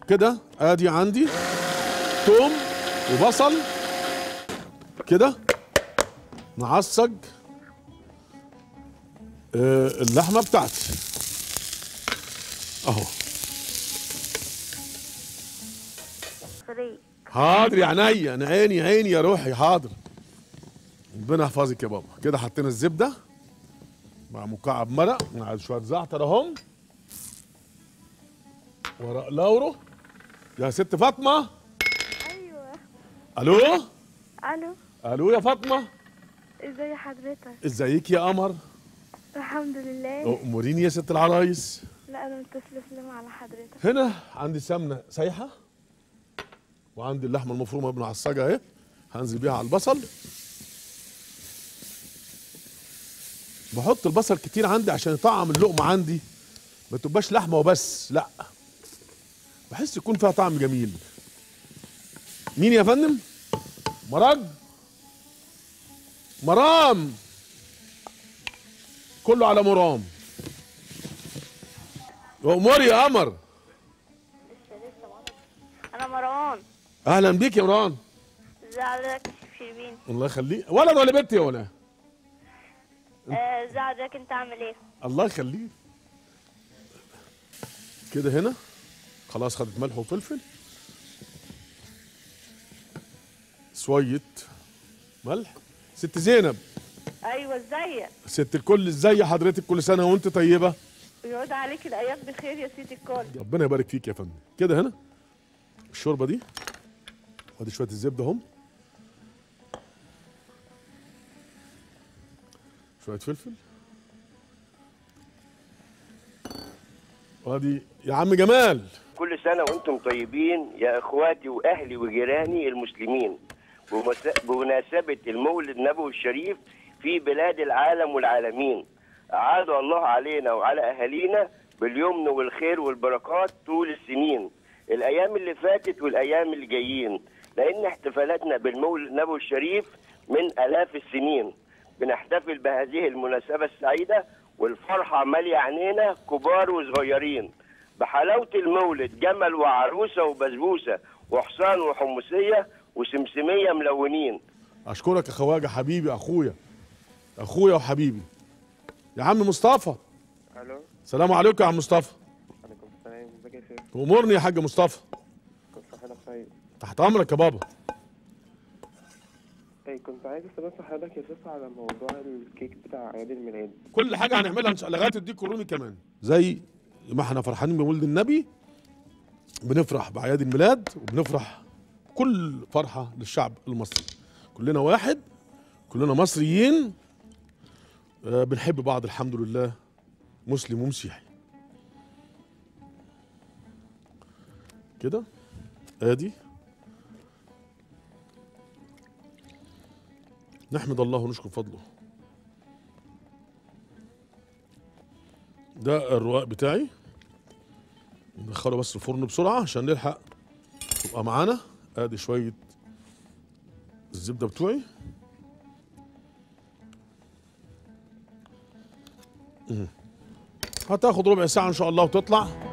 كده ادي عندي توم وبصل كده نعصج آه، اللحمه بتاعتي اهو فريق حاضر يا عينيا انا عيني عيني يا روحي حاضر ربنا يحفظك يا بابا كده حطينا الزبده مع مكعب مرق مع شويه زعتر اهم ورق لورو يا ست فاطمه ايوه الو الو الو يا فاطمه ازي حضرتك ازيك يا قمر الحمد لله اموريني يا ست العرايس لا انا متسلسلة على حضرتك هنا عندي سمنه سايحه وعندي اللحمه المفرومه بنعصجها اهي هنزل بيها على البصل بحط البصل كتير عندي عشان يطعم اللقمه عندي ما تبقاش لحمه وبس لا بحس يكون فيها طعم جميل مين يا فندم مرج مرام كله على مرام امور يا قمر انا مروان اهلا بيك يا مروان ازي حضرتك يا شيف شربين الله يخليك ولد ولا بنت يا ولا آه، ازي حضرتك انت عامل ايه الله يخليك كده هنا خلاص خدت ملح وفلفل شوية ملح ست زينب ايوه ازيك ست الكل ازاي حضرتك كل سنة وانت طيبة يعود عليك الايام بخير يا سيدي الكل ربنا يبارك فيك يا فندم كده هنا الشوربة دي وادي شوية الزبدة اهم شوية فلفل وادي يا عم جمال كل سنة وانتم طيبين يا اخواتي واهلي وجيراني المسلمين بمس- بمناسبة المولد النبوي الشريف في بلاد العالم والعالمين أعاد الله علينا وعلى أهالينا باليمن والخير والبركات طول السنين الأيام اللي فاتت والأيام اللي جايين لأن احتفالاتنا بالمولد النبوي الشريف من آلاف السنين بنحتفل بهذه المناسبة السعيدة والفرحة مالية عينينا كبار وصغيرين بحلاوة المولد جمل وعروسة وبسبوسة وحصان وحمصية وسمسمية ملونين اشكرك يا خواجه حبيبي اخويا اخويا وحبيبي يا عم مصطفى الو سلام عليكم يا عم مصطفى عليكم السلام ازيك يا شيخ امورني يا حاج مصطفى كنت حضرتك طيب تحت امرك يا بابا اي كنت عايز بس حضرتك يا شيخ على موضوع الكيك بتاع عيد الميلاد كل حاجه هنعملها ان شاء الله لغايه الديك الرومي كمان زي ما احنا فرحانين بمولد النبي بنفرح باعياد الميلاد وبنفرح كل فرحه للشعب المصري كلنا واحد كلنا مصريين آه، بنحب بعض الحمد لله مسلم ومسيحي كده ادي نحمد الله ونشكر فضله ده الرواق بتاعي ندخله بس الفرن بسرعة عشان نلحق تبقى معانا ادي شوية الزبدة بتوعي مم. هتاخد ربع ساعة ان شاء الله وتطلع